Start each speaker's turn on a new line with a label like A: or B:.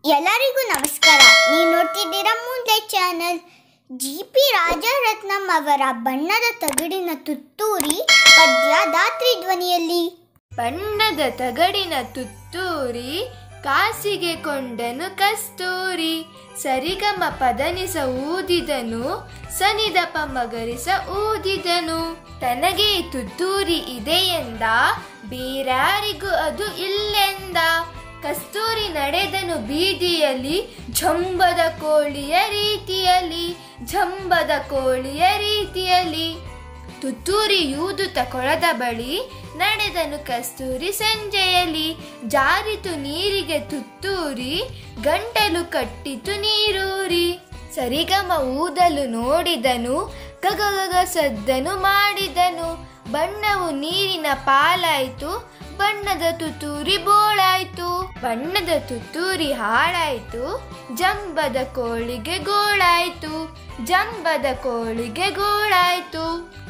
A: ಎಲ್ಲರಿಗೂ ನಮಸ್ಕಾರ ನೀವು ನೋಡ್ತಿದ್ದೀರಾ ಮುಂದೆ ಚಾನಲ್ ಜಿ ಪಿ ರಾಜರತ್ನಂ ಅವರ ಬಣ್ಣದ ತಗಡಿನ ತುತ್ತೂರಿ ಪದ್ಯ ದಾತ್ರಿ ಧ್ವನಿಯಲ್ಲಿ
B: ಬಣ್ಣದ ತಗಡಿನ ತುತ್ತೂರಿ ಕಾಸಿಗೆ ಕೊಂಡನು ಕಸ್ತೂರಿ ಸರಿಗಮ ಪದನಿಸ ಊದಿದನು ಸನಿದಪ ಮಗರಿಸ ಊದಿದನು ತನಗೆ ಈ ತುತ್ತೂರಿ ಇದೆಯೆಂದ ಬೇರಾರಿಗೂ ಅದು ಇಲ್ಲೆಂದ ಕಸ್ತೂರಿ ನಡೆದನು ಬೀದಿಯಲ್ಲಿ ಝಂಬದ ಕೋಳಿಯ ರೀತಿಯಲ್ಲಿ ಝಂಬದ ಕೋಳಿಯ ರೀತಿಯಲ್ಲಿ ತುತ್ತೂರಿ ಯೂದುತ ಕೊಳದ ಬಳಿ ನಡೆದನು ಕಸ್ತೂರಿ ಸಂಜೆಯಲ್ಲಿ ಜಾರಿತು ನೀರಿಗೆ ತುತ್ತೂರಿ ಗಂಟಲು ಕಟ್ಟಿತು ನೀರೂರಿ ಸರಿಗಮ ಊದಲು ನೋಡಿದನು ಗಗಗಗ ಸದ್ದನು ಮಾಡಿದನು ಬಣ್ಣವು ನೀರಿನ ಪಾಲಾಯ್ತು ಬಣ್ಣದ ತುತ್ತೂರಿ ಬೋಳಾಯ್ತು ಬಣ್ಣದ ತುತ್ತೂರಿ ಹಾಳಾಯ್ತು ಜಂಬದ ಕೋಳಿಗೆ ಗೋಳಾಯ್ತು ಜಂಬದ ಕೋಳಿಗೆ ಗೋಳಾಯ್ತು